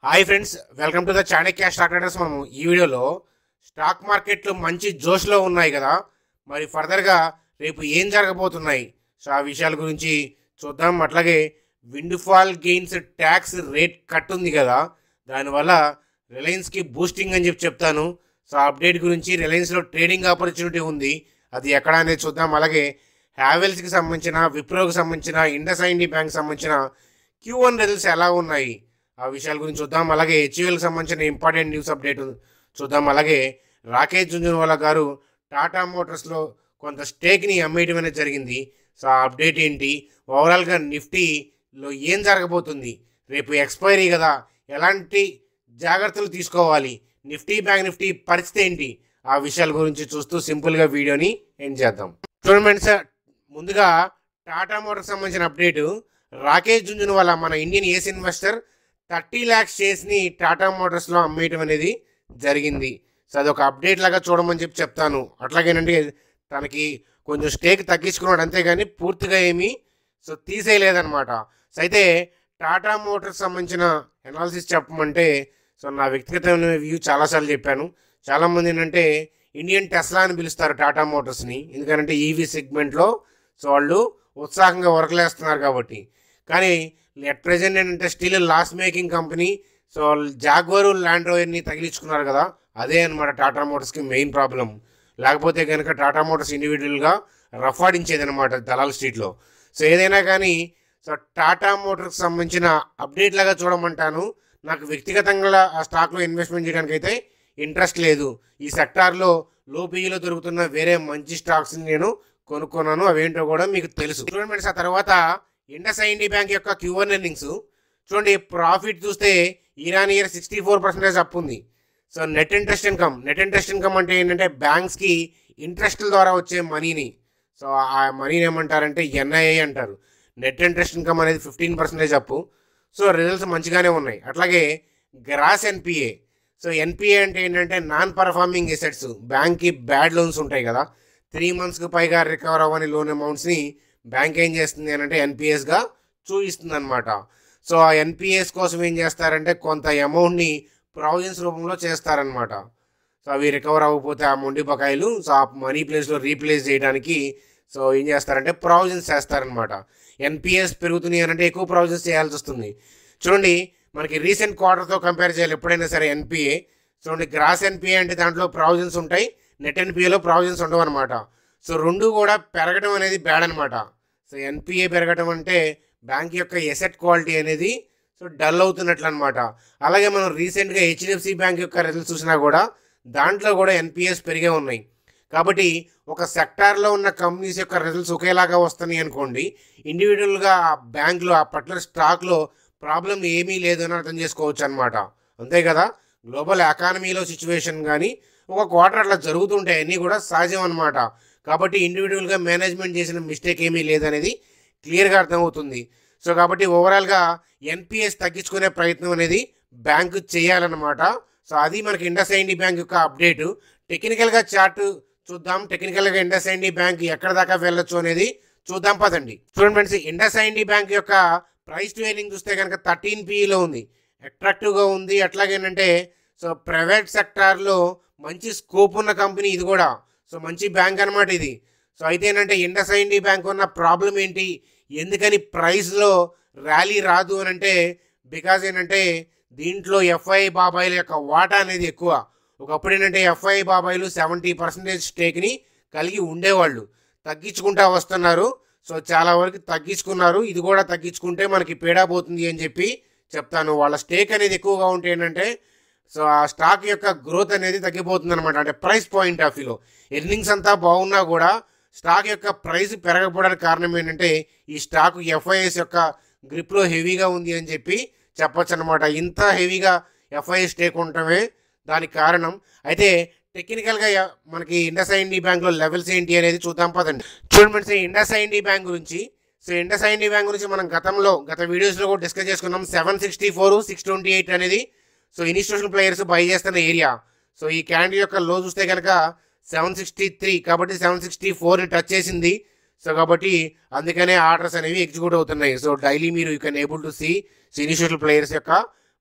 hi friends welcome to the Chanakya stock traders మనము ఈ వీడియోలో స్టాక్ మార్కెట్లు మంచి జోష్లో ఉన్నాయి కదా మరి ఫర్దర్గా రేపు ఏం జరగబోతున్నాయి సో ఆ విషయాల గురించి చూద్దాం అట్లాగే windfall gains tax rate cut ఉంది కదా దానివల్ల రిలయన్స్కి బూస్టింగ్ అని చెప్పి చెప్తాను సో ఆ అప్డేట్ గురించి రిలయన్స్లో ట్రేడింగ్ ఆపర్చునిటీ ఉంది అది ఎక్కడ అనేది చూద్దాం అలాగే హ్యావెల్స్కి సంబంధించిన విప్రోకి సంబంధించిన ఇండస్ ఐండి బ్యాంక్ సంబంధించిన క్యూ వన్ రిజల్ట్స్ ఎలా ఉన్నాయి ఆ విషయాల గురించి చూద్దాం అలాగే హెచ్యుఎల్కి సంబంధించిన ఇంపార్టెంట్ న్యూస్ అప్డేట్ చూద్దాం అలాగే రాకేష్ జుంజునవాలా గారు టాటా మోటార్స్లో కొంత స్టేక్ని అమ్మేయడం అనేది జరిగింది సో ఆ అప్డేట్ ఏంటి ఓవరాల్గా నిఫ్టీలో ఏం జరగబోతుంది రేపు ఎక్స్పైరీ కదా ఎలాంటి జాగ్రత్తలు తీసుకోవాలి నిఫ్టీ బ్యాంక్ నిఫ్టీ పరిస్థితి ఏంటి ఆ విషయాల గురించి చూస్తూ సింపుల్గా వీడియోని ఎండ్ చేద్దాం చూడండి సార్ ముందుగా టాటా మోటార్కి సంబంధించిన అప్డేట్ రాకేష్ జుంజునవాలా మన Indian ace investor thirty lakhs షేర్స్ని టాటా మోటార్స్లో అమ్మేయటం అనేది జరిగింది సో అదొక అప్డేట్ లాగా చూడమని చెప్పి చెప్తాను అట్లాగేనంటే తనకి కొంచెం స్టేక్ తగ్గించుకున్నాడు అంతేగాని పూర్తిగా ఏమీ సో తీసేయలేదన్నమాట సో అయితే టాటా మోటార్స్ సంబంధించిన అనాలిసిస్ చెప్పమంటే సో నా వ్యక్తిగతమైన వ్యూ చాలాసార్లు చెప్పాను చాలామంది ఏంటంటే ఇండియన్ టెస్లా అని పిలుస్తారు టాటా మోటార్స్ని ఎందుకంటే ఈవీ సెగ్మెంట్లో సో వాళ్ళు ఉత్సాహంగా వర్కలేస్తున్నారు కాబట్టి కానీ ఎట్ ప్రజెంట్ ఏంటంటే still loss making company so Jaguar Land రోవర్ని తగిలించుకున్నారు కదా అదే అనమాట టాటా మోటార్స్కి మెయిన్ ప్రాబ్లం లేకపోతే కనుక టాటా మోటార్స్ ఇండివిజువల్గా రఫ్ ఆడించేది అనమాట దలాల్ స్ట్రీట్లో సో ఏదైనా కానీ సో టాటా మోటార్కి సంబంధించిన అప్డేట్ లాగా చూడమంటాను నాకు వ్యక్తిగతంగా ఆ స్టాక్లో ఇన్వెస్ట్మెంట్ చేయడానికి అయితే ఇంట్రెస్ట్ లేదు ఈ సెక్టార్లో లో పీఈలో దొరుకుతున్న వేరే మంచి స్టాక్స్ని నేను కొనుక్కున్నాను అవేంటో కూడా మీకు తెలుసు చూడండి ఫ్రెండ్స్ ఆ తర్వాత ఇండస్ ఐండి బ్యాంక్ యొక్క క్యూవన్ ఎర్నింగ్స్ చూడండి ప్రాఫిట్ చూస్తే year on year sixty four percentage up ఉంది so net interest income net interest income అంటే ఏంటంటే బ్యాంక్స్కి ఇంట్రెస్ట్ల ద్వారా వచ్చే మనీని సో ఆ మనీని ఏమంటారంటే ఎన్ఐఏ అంటారు నెట్ ఇంట్రెస్ట్ ఇన్కమ్ అనేది fifteen percentage up so results మంచిగానే ఉన్నాయి అట్లాగే గ్రాస్ ఎన్పిఏ సో ఎన్పిఏ అంటే ఏంటంటే నాన్ పర్ఫార్మింగ్ ఎసెట్స్ బ్యాంక్కి బ్యాడ్ లోన్స్ ఉంటాయి కదా త్రీ మంత్స్కి పైగా రికవర్ అవ్వని లోన్ అమౌంట్స్ని బ్యాంక్ ఏం చేస్తుంది అని అంటే ఎన్పిఎస్గా చూపిస్తుంది అనమాట సో ఆ ఎన్పిఎస్ కోసం ఏం చేస్తారంటే కొంత అమౌంట్ని ప్రావిజన్స్ రూపంలో చేస్తారనమాట సో అవి రికవర్ అవ్వకపోతే ఆ మొండి బకాయిలు సో ఆ మనీ ప్లేస్లో రీప్లేస్ చేయడానికి సో ఏం చేస్తారంటే ప్రావిజన్స్ చేస్తారనమాట ఎన్పిఎస్ పెరుగుతున్నాయి అని అంటే ఎక్కువ ప్రావిజన్స్ చేయాల్సి వస్తుంది చూడండి మనకి రీసెంట్ క్వార్టర్తో కంపేర్ చేయాలి ఎప్పుడైనా సరే ఎన్పిఏ చూడండి గ్రాస్ ఎన్పిఏ అంటే దాంట్లో ప్రావిజన్స్ ఉంటాయి నెట్ ఎన్పిఏలో ప్రావిజన్స్ ఉండవు అనమాట సో రెండు కూడా పెరగడం అనేది బ్యాడ్ అనమాట సో ఎన్పిఏ పెరగడం అంటే బ్యాంక్ యొక్క ఎసెట్ క్వాలిటీ అనేది సో డల్ అవుతున్నట్లు అనమాట అలాగే మనం రీసెంట్గా హెచ్డిఎఫ్సి బ్యాంక్ యొక్క రిజల్ట్స్ చూసినా కూడా దాంట్లో కూడా ఎన్పిఎస్ పెరిగే ఉన్నాయి కాబట్టి ఒక సెక్టార్లో ఉన్న కంపెనీస్ యొక్క రిజల్ట్స్ ఒకేలాగా వస్తున్నాయి అనుకోండి ఇండివిజువల్గా ఆ బ్యాంక్లో ఆ పర్టికులర్ స్టాక్లో ప్రాబ్లం ఏమీ లేదని అర్థం చేసుకోవచ్చు అనమాట అంతే కదా గ్లోబల్ ఎకానమీలో సిచ్యువేషన్ కానీ ఒక క్వార్టర్ అట్లా జరుగుతుంటాయి అన్నీ కూడా సహజం అనమాట కాబట్టి ఇండివిజువల్గా మేనేజ్మెంట్ చేసిన మిస్టేక్ ఏమీ లేదనేది క్లియర్గా అర్థమవుతుంది సో కాబట్టి ఓవరాల్గా ఎన్పిఎస్ తగ్గించుకునే ప్రయత్నం అనేది బ్యాంకు చేయాలన్నమాట సో అది మనకి ఇండస్ ఐండి బ్యాంక్ యొక్క అప్డేట్ టెక్నికల్గా చార్ట్ చూద్దాం టెక్నికల్గా ఇండస్ ఐండి బ్యాంక్ ఎక్కడ దాకా వెళ్ళొచ్చు అనేది చూద్దాం పదండి చూడండి ఫ్రెండ్స్ ఇండస్ ఐండి బ్యాంక్ యొక్క ప్రైస్ టు ఎర్నింగ్ చూస్తే కనుక థర్టీన్ పీఈలో ఉంది అట్రాక్టివ్గా ఉంది అట్లాగేంటంటే సో ప్రైవేట్ సెక్టార్లో మంచి స్కోప్ ఉన్న కంపెనీ ఇది కూడా సో మంచి బ్యాంక్ అనమాట ఇది సో అయితే ఏంటంటే ఇండస్ ఐండి బ్యాంక్ ఉన్న ప్రాబ్లం ఏంటి ఎందుకని ప్రైస్లో ర్యాలీ రాదు అని అంటే బికాజ్ ఏంటంటే దీంట్లో ఎఫ్ఐ బాబాయిల యొక్క వాటా అనేది ఎక్కువ ఒకప్పుడు ఏంటంటే ఎఫ్ఐ బాబాయిలు సెవెంటీ పర్సెంటేజ్ స్టేక్ని కలిగి ఉండేవాళ్ళు తగ్గించుకుంటా వస్తున్నారు సో చాలా వరకు తగ్గించుకున్నారు ఇది కూడా తగ్గించుకుంటే మనకి పీడా పోతుంది అని చెప్పి చెప్తాను వాళ్ళ స్టేక్ అనేది ఎక్కువగా ఉంటే ఏంటంటే సో ఆ స్టాక్ యొక్క గ్రోత్ అనేది తగ్గిపోతుంది అనమాట అంటే ప్రైస్ పాయింట్ ఆఫ్ వ్యూలో ఎర్నింగ్స్ అంతా బాగున్నా కూడా స్టాక్ యొక్క ప్రైస్ పెరగకపోవడానికి కారణం ఏంటంటే ఈ స్టాక్ ఎఫ్ఐఎస్ యొక్క గ్రిప్లో హెవీగా ఉంది అని చెప్పి చెప్పొచ్చు అనమాట ఇంత హెవీగా ఎఫ్ఐఎస్ స్టేక్ ఉండటమే దానికి కారణం అయితే టెక్నికల్గా ఎ- మనకి ఇండస్ ఐండి బ్యాంక్లో లెవెల్స్ ఏంటి అనేది చూద్దాం పదండి చూడండి ఫ్రెండ్స్ ఈ ఇండస్ ఐండి బ్యాంక్ గురించి సో ఇండస్ ఐండి బ్యాంక్ గురించి మనం గతంలో గత వీడియోస్లో కూడా డిస్కస్ చేసుకున్నాం seven sixty four six twenty eight అనేది సో ఇన్స్టిట్యూషన్ ప్లేయర్స్ బై చేస్తున్న ఏరియా సో ఈ క్యాండిల్ యొక్క లో చూస్తే కనుక సెవెన్ సిక్స్టీ త్రీ కాబట్టి సెవెన్ సిక్స్టీ ఫోర్ని టచ్ చేసింది సో కాబట్టి అందుకనే ఆర్డర్స్ అనేవి ఎగ్జిక్యూట్ అవుతున్నాయి సో డైలీ మీరు you can able to see initial players యొక్క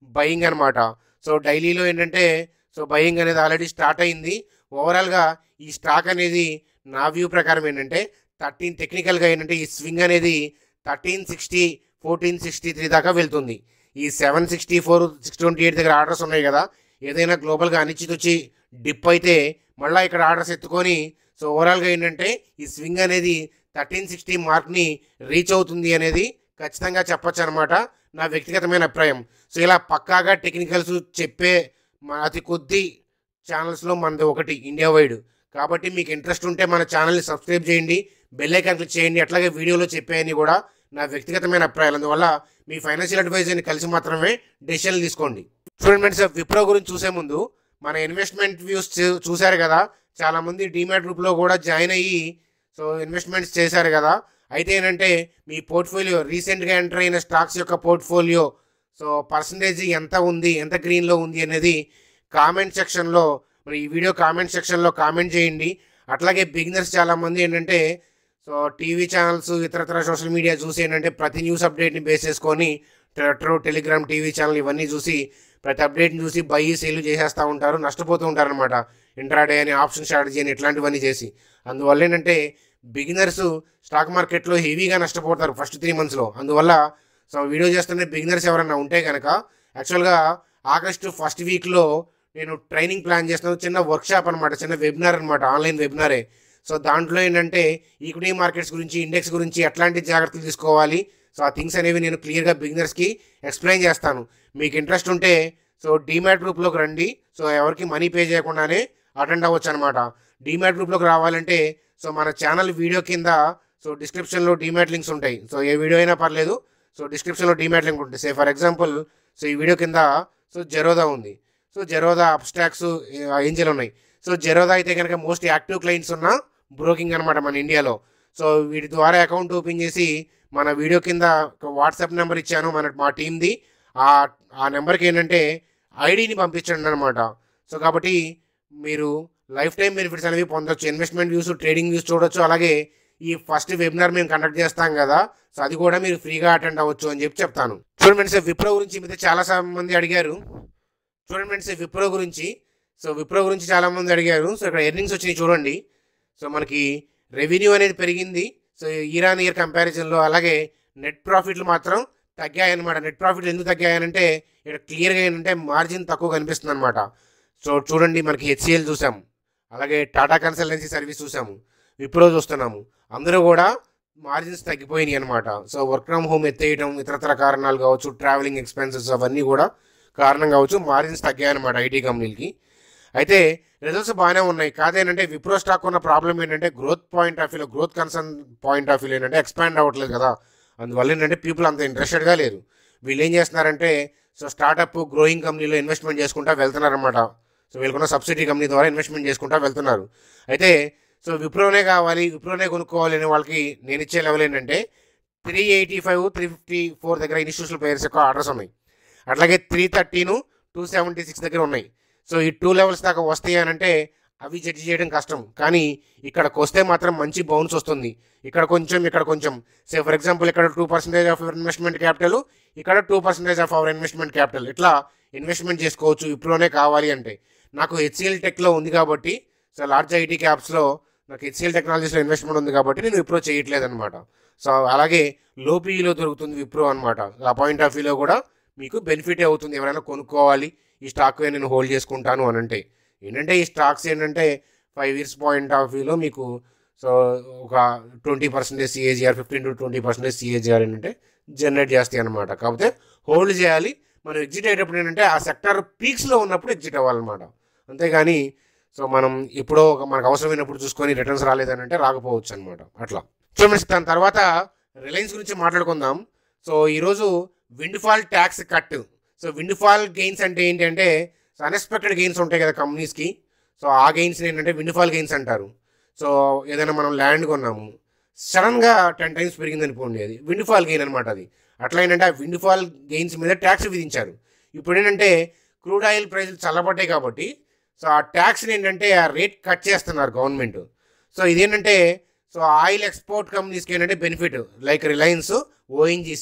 బయింగ్ అనమాట సో డైలీలో ఏంటంటే సో బయింగ్ అనేది ఆల్రెడీ స్టార్ట్ అయింది ఓవరాల్గా ఈ స్టాక్ అనేది నా వ్యూ ప్రకారం ఏంటంటే థర్టీన్ టెక్నికల్గా ఏంటంటే ఈ స్వింగ్ అనేది thirteen sixty fourteen sixty three దాకా వెళ్తుంది ఈ seven sixty four six twenty eight దగ్గర ఆర్డర్స్ ఉన్నాయి కదా ఏదైనా గ్లోబల్గా అనిశ్చిత వచ్చి డిప్ అయితే మళ్ళీ ఇక్కడ ఆర్డర్స్ ఎత్తుకొని సో ఓవరాల్గా ఏంటంటే ఈ స్వింగ్ అనేది థర్టీన్ సిక్స్టీ మార్క్ని రీచ్ అవుతుంది అనేది ఖచ్చితంగా చెప్పొచ్చు అనమాట నా వ్యక్తిగతమైన అభిప్రాయం సో ఇలా పక్కాగా టెక్నికల్స్ చెప్పే మన అతి కొద్ది ఛానల్స్లో మనది ఒకటి ఇండియా వైడ్ కాబట్టి మీకు ఇంట్రెస్ట్ ఉంటే మన ఛానల్ని సబ్స్క్రైబ్ చేయండి బెల్ ఐకాన్ క్లిక్ చేయండి అట్లాగే వీడియోలో చెప్పేయని కూడా నా వ్యక్తిగతమైన అభిప్రాయాలు అందువల్ల మీ ఫైనాన్షియల్ అడ్వైజర్ని కలిసి మాత్రమే డెసిషన్లు తీసుకోండి చూడండి ఫ్రెండ్స్ విప్రో గురించి చూసే ముందు మన ఇన్వెస్ట్మెంట్ వ్యూస్ చూ- చూశారు కదా చాలామంది డీమ్యాట్ గ్రూప్లో కూడా జాయిన్ అయ్యి సో ఇన్వెస్ట్మెంట్స్ చేశారు కదా అయితే ఏంటంటే మీ పోర్ట్ఫోలియో రీసెంట్గా ఎంటర్ అయిన స్టాక్స్ యొక్క పోర్ట్ఫోలియో సో పర్సంటేజ్ ఎంత ఉంది ఎంత గ్రీన్లో ఉంది అనేది కామెంట్ సెక్షన్లో మరి ఈ వీడియో కామెంట్ సెక్షన్లో కామెంట్ చేయండి అట్లాగే బిగినర్స్ చాలామంది ఏంటంటే సో టీవీ ఛానల్స్ ఇతరతర సోషల్ మీడియా చూసి ఏంటంటే ప్రతి న్యూస్ అప్డేట్ని బేస్ చేసుకొని ట్విట్టర్ టెలిగ్రామ్ టీవీ ఛానల్ ఇవన్నీ చూసి ప్రతి అప్డేట్ని చూసి బై సేల్ చేసేస్తూ ఉంటారు నష్టపోతూ ఉంటారు అనమాట ఇంట్రాడే అని ఆప్షన్ స్ట్రాటజీ అని ఇట్లాంటివన్నీ చేసి అందువల్ల ఏంటంటే బిగినర్స్ స్టాక్ మార్కెట్లో హెవీగా నష్టపోతారు ఫస్ట్ త్రీ మంత్స్లో అందువల్ల సో వీడియో చేస్తున్న బిగినర్స్ ఎవరైనా ఉంటే కనుక యాక్చువల్గా ఆగస్టు ఫస్ట్ వీక్లో నేను ట్రైనింగ్ ప్లాన్ చేస్తున్నాను చిన్న వర్క్షాప్ అనమాట చిన్న వెబినార్ అనమాట ఆన్లైన్ వెబినారే సో దాంట్లో ఏంటంటే ఈక్విటీ మార్కెట్స్ గురించి ఇండెక్స్ గురించి ఎట్లాంటి జాగ్రత్తలు తీసుకోవాలి సో ఆ థింగ్స్ అనేవి నేను క్లియర్గా బిగినర్స్కి ఎక్స్ప్లెయిన్ చేస్తాను మీకు ఇంట్రెస్ట్ ఉంటే సో డీమ్యాట్ గ్రూప్లోకి రండి సో ఎవరికి మనీ పే చేయకుండానే అటెండ్ అవ్వచ్చు అనమాట డీమ్యాట్ గ్రూప్లోకి రావాలంటే సో మన ఛానల్ వీడియో కింద సో డిస్క్రిప్షన్లో డీమ్యాట్ లింక్స్ ఉంటాయి సో ఏ వీడియో అయినా పర్లేదు సో డిస్క్రిప్షన్లో డీమ్యాట్ లింక్ ఉంటుంది సే ఫర్ ఎగ్జాంపుల్ సో ఈ వీడియో కింద సో జెరోదా ఉంది సో జెరోదా అబ్స్టాక్స్ ఏంజల్ ఉన్నాయి సో జెరోదా అయితే కనుక మోస్ట్ యాక్టివ్ క్లయింట్స్ ఉన్న బ్రోకింగ్ అనమాట మన ఇండియాలో సో వీటి ద్వారా అకౌంట్ ఓపెన్ చేసి మన వీడియో కింద ఒక వాట్సాప్ నెంబర్ ఇచ్చాను మన మా టీంది ఆ ఆ నెంబర్కి ఏంటంటే ఐడిని పంపించండి అనమాట సో కాబట్టి మీరు లైఫ్ టైం బెనిఫిట్స్ అనేవి పొందొచ్చు ఇన్వెస్ట్మెంట్ వ్యూస్ ట్రేడింగ్ వ్యూస్ చూడొచ్చు అలాగే ఈ ఫస్ట్ వెబినార్ మేము కండక్ట్ చేస్తాం కదా సో అది కూడా మీరు ఫ్రీగా అటెండ్ అవ్వచ్చు అని చెప్పి చెప్తాను చూడండి ఫ్రెండ్స్ విప్రో గురించి మీద చాలా మంది అడిగారు చూడండి ఫ్రెండ్స్ విప్రో గురించి సో విప్రో గురించి చాలా మంది అడిగారు సో ఇక్కడ ఎర్నింగ్స్ వచ్చినాయి చూడండి సో మనకి రెవెన్యూ అనేది పెరిగింది సో ఇయర్ ఇయర్ కంపారిజన్లో అలాగే నెట్ ప్రాఫిట్లు మాత్రం తగ్గాయన్నమాట నెట్ ప్రాఫిట్లు ఎందుకు తగ్గాయనంటే ఇక్కడ క్లియర్గా ఏంటంటే మార్జిన్ తక్కువ కనిపిస్తుంది అనమాట సో చూడండి మనకి హెచ్సిఎల్ చూసాము అలాగే టాటా కన్సల్టెన్సీ సర్వీస్ చూసాము విప్రో చూస్తున్నాము అందరూ కూడా మార్జిన్స్ తగ్గిపోయినాయి అనమాట సో వర్క్ ఫ్రమ్ హోమ్ ఎత్తేయడం ఇతరతర కారణాలు కావచ్చు ట్రావెలింగ్ ఎక్స్పెన్సెస్ అవన్నీ కూడా కారణం కావచ్చు మార్జిన్స్ తగ్గాయన్నమాట ఐటీ కంపెనీలకి అయితే రిజల్ట్స్ బాగానే ఉన్నాయి కాదేంటంటే విప్రో స్టాక్ ఉన్న ప్రాబ్లం ఏంటంటే గ్రోత్ పాయింట్ ఆఫ్ వ్యూలో గ్రోత్ కన్సర్న్ పాయింట్ ఆఫ్ వ్యూలో ఏంటంటే ఎక్స్పాండ్ అవ్వట్లేదు కదా అందువల్ల ఏంటంటే పీపుల్ అంత ఇంట్రెస్టెడ్గా లేరు వీళ్ళు ఏం చేస్తున్నారంటే సో స్టార్టప్ గ్రోయింగ్ కంపెనీలో ఇన్వెస్ట్మెంట్ చేసుకుంటా వెళ్తున్నారన్నమాట సో వీళ్ళకున్న సబ్సిడీ కంపెనీ ద్వారా ఇన్వెస్ట్మెంట్ చేసుకుంటా వెళ్తున్నారు అయితే సో విప్రోనే కావాలి విప్రోనే కొనుక్కోవాలి అనే వాళ్ళకి నేను ఇచ్చే లెవెల్ ఏంటంటే three eighty five three fifty four దగ్గర ఇన్స్టిట్యూషనల్ ప్లేయర్స్ యొక్క ఆర్డర్స్ ఉన్నాయి అట్లాగే three thirteen two seventy six దగ్గర ఉన్నాయి సో ఈ టూ లెవెల్స్ దాకా వస్తాయి అని అంటే అవి జడ్జి చేయడం కష్టం కానీ ఇక్కడికి వస్తే మాత్రం మంచి బౌన్స్ వస్తుంది ఇక్కడ కొంచెం ఇక్కడ కొంచెం సే ఫర్ ఎగ్జాంపుల్ ఇక్కడ two percentage of investment capital ఇక్కడ two percentage of our investment capital ఇట్లా ఇన్వెస్ట్మెంట్ చేసుకోవచ్చు ఇప్పుడునే కావాలి అంటే నాకు హెచ్సిఎల్ టెక్లో ఉంది కాబట్టి సో లార్జ్ ఐటీ క్యాప్స్లో నాకు హెచ్సిఎల్ టెక్నాలజీస్లో ఇన్వెస్ట్మెంట్ ఉంది కాబట్టి నేను విప్రో చేయట్లేదు అనమాట సో అలాగే లో పీఈలో దొరుకుతుంది విప్రో అనమాట ఆ పాయింట్ ఆఫ్ వ్యూలో కూడా మీకు బెనిఫిట్ అవుతుంది ఎవరైనా కొనుక్కోవాలి ఈ స్టాక్ నేను హోల్డ్ చేసుకుంటాను అని అంటే ఏంటంటే ఈ స్టాక్స్ ఏంటంటే ఫైవ్ ఇయర్స్ పాయింట్ ఆఫ్ వ్యూలో మీకు సో ఒక twenty percentage CAGR fifteen to twenty percentage CAGR ఏంటంటే జనరేట్ చేస్తాయి అనమాట కాకపోతే హోల్డ్ చేయాలి మనం ఎగ్జిట్ అయ్యేటప్పుడు ఏంటంటే ఆ సెక్టర్ పీక్స్లో ఉన్నప్పుడు ఎగ్జిట్ అవ్వాలన్నమాట అంతేగాని సో మనం ఎప్పుడో ఒక మనకు అవసరమైనప్పుడు చూసుకొని రిటర్న్స్ రాలేదని అంటే రాకపోవచ్చు అనమాట అట్లా సో ఫ్రెండ్స్ దాని తర్వాత రిలయన్స్ గురించి మాట్లాడుకుందాం సో ఈరోజు windfall tax cut so windfall gains అంటే ఏంటంటే అన్ఎక్స్పెక్టెడ్ గెయిన్స్ ఉంటాయి కదా కంపెనీస్కి సో ఆ గెయిన్స్ ఏంటంటే విండ్ ఫాల్ గెయిన్స్ అంటారు సో ఏదైనా మనం ల్యాండ్ కొన్నాము సడన్గా టెన్ టైమ్స్ పెరిగింది అనుకోండి అది విండ్ ఫాల్ గెయిన్ అనమాట అది అట్లా ఏంటంటే ఆ విండ్ ఫాల్ గెయిన్స్ మీద ట్యాక్స్ విధించారు ఇప్పుడు ఏంటంటే క్రూడ్ ఆయిల్ ప్రైసులు చల్లబడ్డాయి కాబట్టి సో ఆ ట్యాక్స్ని ఏంటంటే ఆ రేట్ కట్ చేస్తున్నారు గవర్నమెంట్ సో ఇదేంటంటే సో ఆయిల్ ఎక్స్పోర్ట్ కంపెనీస్కి ఏంటంటే benefit like Reliance ONGC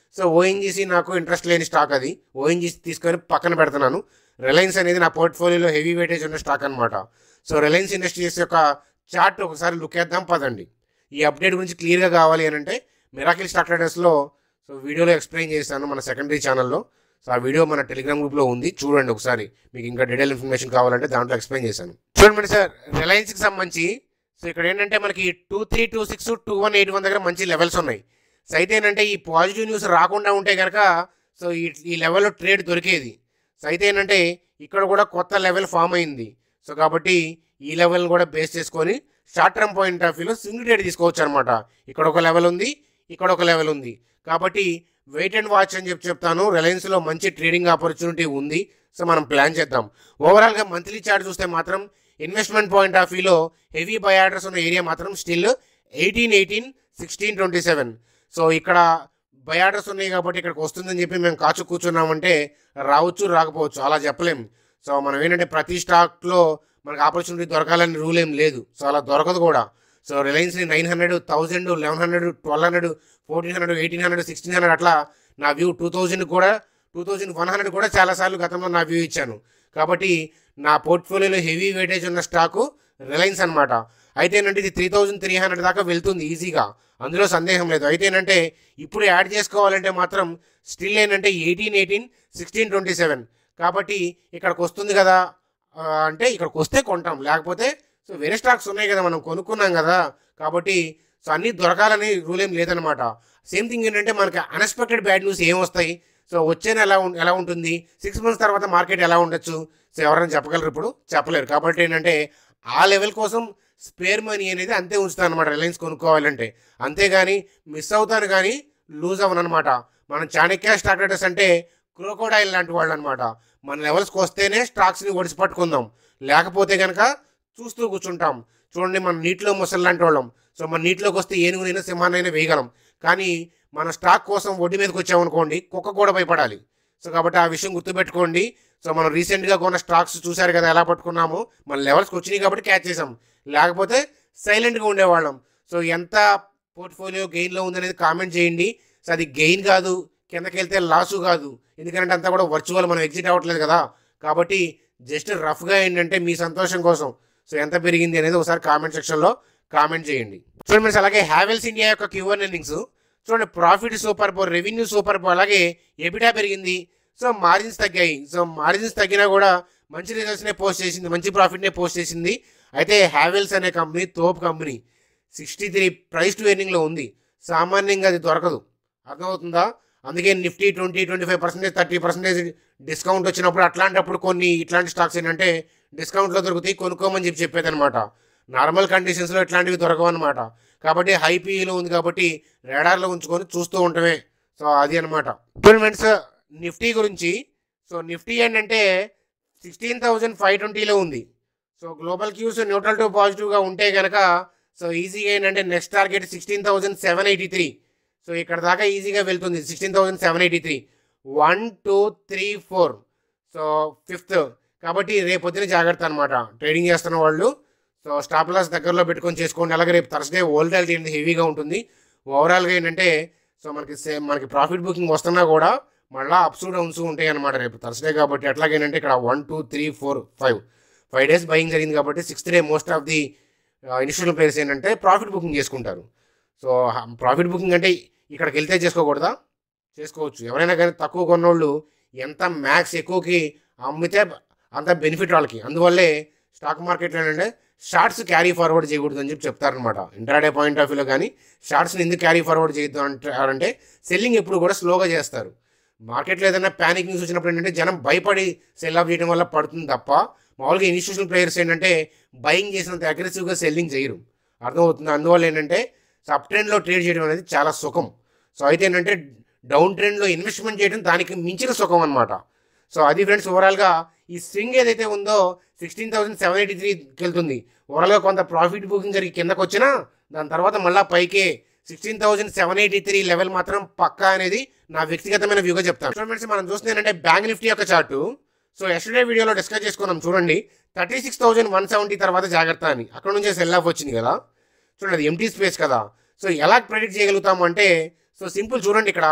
so ONGC నాకు ఇంట్రెస్ట్ లేని స్టాక్ అది ఓఎన్జీసీ తీసుకొని పక్కన పెడుతున్నాను రిలయన్స్ అనేది నా పోర్ట్ఫోలియోలో హెవీ వెయిటేజ్ ఉన్న స్టాక్ అనమాట సో రిలయన్స్ ఇండస్ట్రీస్ యొక్క చార్ట్ ఒకసారి లుక్ వేద్దాం పదండి ఈ అప్డేట్ గురించి క్లియర్గా కావాలి అని అంటే మిరాకిల్ స్టాక్ ట్రేడర్స్లో సో వీడియోలో ఎక్స్ప్లెయిన్ చేస్తాను మన సెకండరీ ఛానల్లో సో ఆ వీడియో మన టెలిగ్రామ్ గ్రూప్లో ఉంది చూడండి ఒకసారి మీకు ఇంకా డీటెయిల్ ఇన్ఫర్మేషన్ కావాలంటే దాంట్లో ఎక్స్ప్లెయిన్ చేశాను చూడండి సార్ రిలయన్స్కి సంబంధించి సో ఇక్కడ ఏంటంటే మనకి two three two six two one eight one దగ్గర మంచి లెవెల్స్ ఉన్నాయి సో అయితే ఏంటంటే ఈ పాజిటివ్ న్యూస్ రాకుండా ఉంటే కనుక సో ఈ ఈ లెవెల్లో ట్రేడ్ దొరికేది సో అయితే ఏంటంటే ఇక్కడ కూడా కొత్త లెవెల్ ఫామ్ అయింది సో కాబట్టి ఈ లెవెల్ కూడా బేస్ చేసుకొని షార్ట్ టర్మ్ పాయింట్ ఆఫ్ వ్యూలో సింగిల్ ట్రేడ్ తీసుకోవచ్చు అనమాట ఇక్కడ ఒక లెవెల్ ఉంది ఇక్కడ ఒక లెవెల్ ఉంది కాబట్టి వెయిట్ అండ్ వాచ్ అని చెప్పి చెప్తాను రిలయన్స్లో మంచి ట్రేడింగ్ ఆపర్చునిటీ ఉంది సో మనం ప్లాన్ చేద్దాం ఓవరాల్గా మంత్లీ చార్ట్ చూస్తే మాత్రం ఇన్వెస్ట్మెంట్ పాయింట్ ఆఫ్ వ్యూలో హెవీ బై ఆర్డర్స్ ఉన్న ఏరియా మాత్రం still eighteen eighteen sixteen twenty seven so ఇక్కడ బై ఆర్డర్స్ ఉన్నాయి కాబట్టి ఇక్కడికి వస్తుందని చెప్పి మేము కాచు కూర్చున్నామంటే రావచ్చు రాకపోవచ్చు అలా చెప్పలేం సో మనం ఏంటంటే ప్రతి స్టాక్లో మనకు ఆపర్చునిటీ దొరకాలని రూల్ ఏం లేదు సో అలా దొరకదు కూడా సో రిలయన్స్ని nine hundred thousand eleven hundred twelve hundred fourteen hundred eighteen hundred sixteen hundred అట్లా నా వ్యూ టూ థౌజండ్ కూడా టూ థౌజండ్ వన్ హండ్రెడ్ కూడా చాలాసార్లు గతంలో నా వ్యూ ఇచ్చాను కాబట్టి నా పోర్ట్ఫోలియోలో హెవీ వెయిటేజ్ ఉన్న స్టాకు రిలయన్స్ అనమాట అయితే ఏంటంటే ఇది త్రీ థౌజండ్ త్రీ హండ్రెడ్ దాకా వెళ్తుంది ఈజీగా అందులో సందేహం లేదు అయితే ఏంటంటే ఇప్పుడు యాడ్ చేసుకోవాలంటే మాత్రం స్టిల్ ఏంటంటే eighteen eighteen sixteen twenty seven కాబట్టి ఇక్కడికి వస్తుంది కదా ఆ, అంటే ఇక్కడికి వస్తే కొంటాం లేకపోతే సో వేరే స్టాక్స్ ఉన్నాయి కదా మనం కొనుక్కున్నాం కదా కాబట్టి సో అన్నీ దొరకాలని రూల్ ఏం లేదనమాట సేమ్ థింగ్ ఏంటంటే మనకి అన్ఎక్స్పెక్టెడ్ బ్యాడ్ న్యూస్ ఏం వస్తాయి సో వచ్చేన ఎలా ఉం- ఎలా ఉంటుంది సిక్స్ మంత్స్ తర్వాత మార్కెట్ ఎలా ఉండొచ్చు సో ఎవరైనా చెప్పగలరు ఇప్పుడు చెప్పలేరు కాబట్టి ఏంటంటే ఆ లెవెల్ కోసం స్పేర్ మనీ అనేది అంతే ఉంచుతాను అనమాట రిలయన్స్ కొనుక్కోవాలంటే అంతేగాని మిస్ అవుతాను కానీ లూజ్ అవ్వను అనమాట మనం చాణక్య స్టాక్ ట్రేడర్స్ అంటే క్రోకోడైల్ లాంటి వాళ్ళు అనమాట మన లెవెల్స్కి వస్తేనే స్టాక్స్ని ఒడిసి పట్టుకుందాం లేకపోతే కనుక చూస్తూ కూర్చుంటాం చూడండి మన నీటిలో ముసలి లాంటి వాళ్ళం సో మన నీటిలోకి వస్తే ఏనుగునైనా సింహాన్నైనా వేయగలం కానీ మన స్టాక్ కోసం ఒడ్డు మీదకి వచ్చామనుకోండి కుక్క కూడా భయపడాలి సో కాబట్టి ఆ విషయం గుర్తుపెట్టుకోండి సో మనం రీసెంట్గా కొన్న స్టాక్స్ చూశారు కదా ఎలా పట్టుకున్నాము మన లెవెల్స్కి వచ్చినాయి కాబట్టి క్యాచ్ చేసాం లేకపోతే సైలెంట్గా ఉండేవాళ్ళం సో ఎంత పోర్ట్ఫోలియో గెయిన్లో ఉందనేది కామెంట్ చేయండి సో అది గెయిన్ కాదు కిందకి వెళ్తే లాసు కాదు ఎందుకంటే అంతా కూడా వర్చువల్ మనం ఎగ్జిట్ అవ్వట్లేదు కదా కాబట్టి జస్ట్ రఫ్గా ఏంటంటే మీ సంతోషం కోసం సో ఎంత పెరిగింది అనేది ఒకసారి కామెంట్ సెక్షన్లో కామెంట్ చేయండి చూడండి ఫ్రెండ్స్ అలాగే హ్యావెల్స్ ఇండియా యొక్క క్యూవర్ ఎర్నింగ్స్ చూడండి ప్రాఫిట్ సూపర్ పో రెవెన్యూ సూపర్ పో అలాగే ఎబిటా పెరిగింది సో మార్జిన్స్ తగ్గాయి సో మార్జిన్స్ తగ్గినా కూడా మంచి రిజల్ట్స్నే పోస్ట్ చేసింది మంచి ప్రాఫిట్నే పోస్ట్ చేసింది అయితే హ్యావెల్స్ అనే కంపెనీ తోపు company sixty three price to ఎర్నింగ్లో ఉంది సామాన్యంగా అది దొరకదు అర్థమవుతుందా అందుకే Nifty twenty twenty five percentage thirty percentage discount వచ్చినప్పుడు అట్లాంటప్పుడు కొన్ని ఇట్లాంటి స్టాక్స్ ఏంటంటే డిస్కౌంట్లో దొరుకుతాయి కొనుక్కోమని చెప్పి చెప్పేది అనమాట నార్మల్ కండిషన్స్లో ఇట్లాంటివి దొరకవు అనమాట కాబట్టి హై పీఈలో ఉంది కాబట్టి రేడార్లో ఉంచుకొని చూస్తూ ఉండటమే సో అది అనమాట ఫ్రెండ్స్ నిఫ్టీ గురించి సో నిఫ్టీ ఏంటంటే సిక్స్టీన్ థౌజండ్ ఫైవ్ ట్వంటీలో ఉంది so global cues neutral to పాజిటివ్గా ఉంటే కనుక సో ఈజీగా ఏంటంటే next target sixteen thousand seven eighty three so ఇక్కడ దాకా ఈజీగా వెళ్తుంది sixteen thousand seven eighty three one two three four so fifth కాబట్టి రేపు పొద్దున జాగ్రత్త అనమాట ట్రేడింగ్ చేస్తున్న వాళ్ళు సో స్టాప్ లాస్ దగ్గరలో పెట్టుకొని చేసుకోండి అలాగే రేపు థర్స్డే వోల్టాలిటీ అనేది హెవీగా ఉంటుంది ఓవరాల్గా ఏంటంటే సో మనకి సే- మనకి ప్రాఫిట్ బుకింగ్ వస్తున్నా కూడా మళ్ళీ అప్స్ డౌన్స్ ఉంటాయి అనమాట రేపు థర్స్డే కాబట్టి ఎట్లాగేంటంటే ఇక్కడ one two three four five five days buying జరిగింది కాబట్టి sixth day most of the initial players ఏంటంటే ప్రాఫిట్ బుకింగ్ చేసుకుంటారు సో ప్రాఫిట్ బుకింగ్ అంటే ఇక్కడికి వెళ్తే చేసుకోకూడదా చేసుకోవచ్చు ఎవరైనా కానీ తక్కువ కొన్నోళ్ళు ఎంత మ్యాక్స్ ఎక్కువకి అమ్మితే అంత బెనిఫిట్ వాళ్ళకి అందువల్లే స్టాక్ మార్కెట్లో ఏంటంటే షార్ట్స్ క్యారీ ఫార్వర్డ్ చేయకూడదు అని చెప్పి చెప్తారనమాట ఇంట్రాడే పాయింట్ ఆఫ్ వ్యూలో కానీ షార్ట్స్ని ఎందుకు క్యారీ ఫార్వర్డ్ చేయొద్దు అంటారంటే సెల్లింగ్ ఎప్పుడు కూడా స్లోగా చేస్తారు మార్కెట్లో ఏదైనా ప్యానిక్ న్యూస్ వచ్చినప్పుడు ఏంటంటే జనం భయపడి సెల్ ఆఫ్ చేయడం వల్ల పడుతుంది తప్ప మామూలుగా ఇన్స్టిట్యూషనల్ ప్లేయర్స్ ఏంటంటే బయింగ్ చేసినంత అగ్రెసివ్గా సెల్లింగ్ చేయరు అర్థమవుతుంది అందువల్ల ఏంటంటే అప్ ట్రెండ్లో ట్రేడ్ చేయడం అనేది చాలా సుఖం సో అయితే ఏంటంటే డౌన్ ట్రెండ్లో ఇన్వెస్ట్మెంట్ చేయడం దానికి మించిన సుఖం అనమాట సో అది ఫ్రెండ్స్ ఓవరాల్గా ఈ స్వింగ్ ఏదైతే ఉందో సిక్స్టీన్ థౌసండ్ సెవెన్ ఎయిటీ త్రీకి వెళ్తుంది ఓవరాల్గా కొంత ప్రాఫిట్ బుకింగ్ జరిగి కిందకు వచ్చినా దాని తర్వాత మళ్ళీ పైకే sixteen thousand seven eighty three level మాత్రం పక్కా అనేది నా వ్యక్తిగతమైన వ్యూగా చెప్తాను సో ఫ్రెండ్స్ మనం చూస్తుంది ఏంటంటే బ్యాంక్ నిఫ్టీ యొక్క chart so yesterday video discuss చేసుకున్నాం చూడండి thirty six thousand one seventy తర్వాత జాగ్రత్త అని అక్కడ నుంచే సెల్ ఆఫ్ వచ్చింది కదా చూడండి అది ఎంటీ స్పేస్ కదా సో ఎలా ప్రెడిక్ట్ చేయగలుగుతాము అంటే సో సింపుల్ చూడండి ఇక్కడ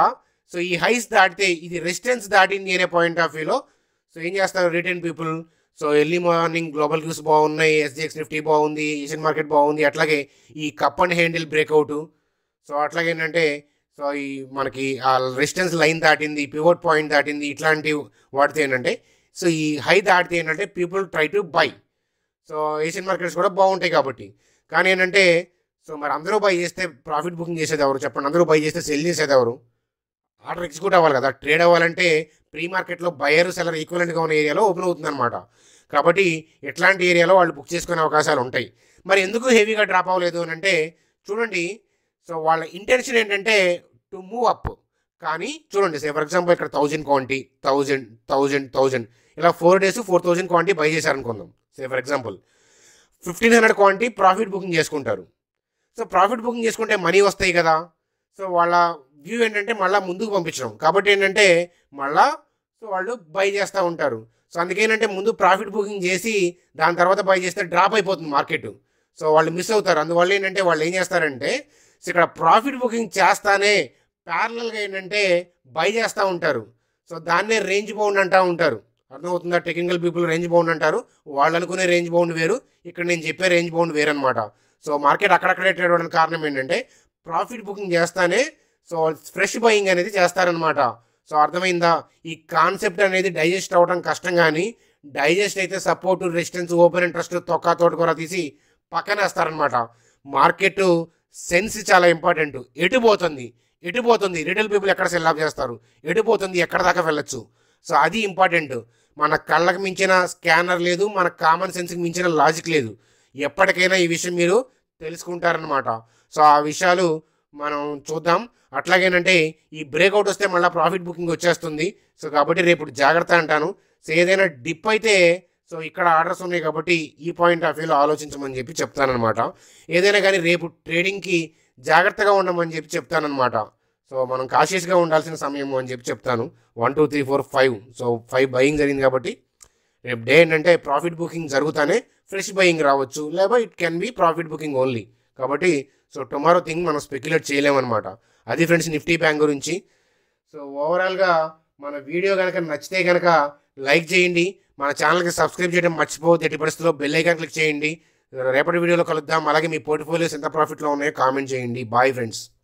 సో ఈ హైస్ దాటితే ఇది రెసిస్టెన్స్ దాటింది అనే పాయింట్ ఆఫ్ వ్యూలో సో ఏం చేస్తారు retain people so early morning global cues బాగున్నాయి ఎస్జిఎక్స్ నిఫ్టీ బాగుంది ఏషియన్ మార్కెట్ బాగుంది అట్లాగే ఈ cup and handle breakout so అట్లాగే ఏంటంటే సో ఈ మనకి ఆ రెసిస్టెన్స్ లైన్ దాటింది పివోట్ పాయింట్ దాటింది ఇట్లాంటి వాటితో ఏంటంటే సో ఈ హై దాటితే ఏంటంటే people try to buy so Asian markets కూడా బాగుంటాయి కాబట్టి కానీ ఏంటంటే సో మరి అందరూ బై చేస్తే ప్రాఫిట్ బుకింగ్ చేసేది ఎవరు చెప్పండి అందరూ బై చేస్తే సెల్ చేసేది ఎవరు ఆర్డర్ ఎగ్జిక్యూట్ అవ్వాలి కదా ట్రేడ్ అవ్వాలంటే ప్రీ మార్కెట్లో బయర్ సెలర్ ఈక్వలెంట్గా ఉన్న ఏరియాలో ఓపెన్ అవుతుంది అనమాట కాబట్టి ఎట్లాంటి ఏరియాలో వాళ్ళు బుక్ చేసుకునే అవకాశాలు ఉంటాయి మరి ఎందుకు హెవీగా డ్రాప్ అవ్వలేదు అని అంటే చూడండి సో వాళ్ళ ఇంటెన్షన్ ఏంటంటే టు మూవ్ అప్ కానీ చూడండి సే ఫర్ ఎగ్జాంపుల్ ఇక్కడ thousand quantity thousand thousand thousand ఇలా four days four thousand quantity buy చేశారనుకుందాం say for example fifteen hundred quantity profit booking చేసుకుంటారు సో ప్రాఫిట్ బుకింగ్ చేసుకుంటే మనీ వస్తాయి కదా సో వాళ్ళ వ్యూ ఏంటంటే మళ్ళీ ముందుకు పంపించడం కాబట్టి ఏంటంటే మళ్ళా సో వాళ్ళు బై చేస్తూ ఉంటారు సో అందుకేంటంటే ముందు ప్రాఫిట్ బుకింగ్ చేసి దాని తర్వాత బై చేస్తే డ్రాప్ అయిపోతుంది మార్కెట్ సో వాళ్ళు మిస్ అవుతారు అందువల్ల ఏంటంటే వాళ్ళు ఏం చేస్తారంటే సో ఇక్కడ ప్రాఫిట్ బుకింగ్ చేస్తానే ప్యారలల్గా ఏంటంటే బై చేస్తూ ఉంటారు సో దాన్నే రేంజ్ బౌండ్ అంటూ ఉంటారు అర్థమవుతుందా టెక్నికల్ పీపుల్ రేంజ్ బౌండ్ అంటారు వాళ్ళు అనుకునే రేంజ్ బౌండ్ వేరు ఇక్కడ నేను చెప్పే రేంజ్ బౌండ్ వేరు అనమాట సో మార్కెట్ అక్కడక్కడే ట్రేడ్ అవ్వడానికి కారణం ఏంటంటే ప్రాఫిట్ బుకింగ్ చేస్తానే సో ఫ్రెష్ బయింగ్ అనేది చేస్తారనమాట సో అర్థమైందా ఈ కాన్సెప్ట్ అనేది డైజెస్ట్ అవ్వడం కష్టం కానీ డైజెస్ట్ అయితే సపోర్ట్ రెసిస్టెన్స్ ఓపెన్ ఇంట్రెస్ట్ తొక్క తోట కూడా తీసి పక్కన వేస్తారనమాట మార్కెట్ సెన్స్ చాలా ఇంపార్టెంట్ ఎటు పోతుంది ఎటు పోతుంది రిటైల్ పీపుల్ ఎక్కడ సెల్ ఆఫ్ చేస్తారు ఎటు పోతుంది ఎక్కడ దాకా వెళ్ళొచ్చు సో అది ఇంపార్టెంట్ మన కళ్ళకు మించిన స్కానర్ లేదు మన కామన్ సెన్స్కి మించిన లాజిక్ లేదు ఎప్పటికైనా ఈ విషయం మీరు తెలుసుకుంటారనమాట సో ఆ విషయాలు మనం చూద్దాం అట్లాగేనంటే ఈ బ్రేక్అవుట్ వస్తే మళ్ళీ ప్రాఫిట్ బుకింగ్ వచ్చేస్తుంది సో కాబట్టి రేపు జాగ్రత్త అంటాను సో ఏదైనా డిప్ అయితే సో ఇక్కడ ఆర్డర్స్ ఉన్నాయి కాబట్టి ఈ పాయింట్ ఆఫ్ వ్యూలో ఆలోచించమని చెప్పి చెప్తానమాట ఏదైనా కానీ రేపు ట్రేడింగ్కి జాగ్రత్తగా ఉండమని చెప్పి చెప్తానమాట సో మనం కాషియస్గా ఉండాల్సిన సమయం అని చెప్పి చెప్తాను one two three four five so five buying జరిగింది కాబట్టి రేపు డే ఏంటంటే ప్రాఫిట్ బుకింగ్ జరుగుతానే ఫ్రెష్ బయింగ్ రావచ్చు లేదా it can be profit booking only కాబట్టి సో టుమారో థింగ్ మనం స్పెక్యులేట్ చేయలేమన్నమాట అది ఫ్రెండ్స్ నిఫ్టీ బ్యాంక్ గురించి సో ఓవరాల్గా మన వీడియో కనుక నచ్చితే కనుక లైక్ చేయండి మన ఛానల్కి సబ్స్క్రైబ్ చేయడం మర్చిపోవద్దు ఎట్టి పరిస్థితుల్లో బెల్ ఐకాన్ క్లిక్ చేయండి రేపటి వీడియోలో కలుద్దాం అలాగే మీ పోర్ట్ఫోలియోస్ ఎంత ప్రాఫిట్లో ఉన్నాయో కామెంట్ చేయండి బాయ్ ఫ్రెండ్స్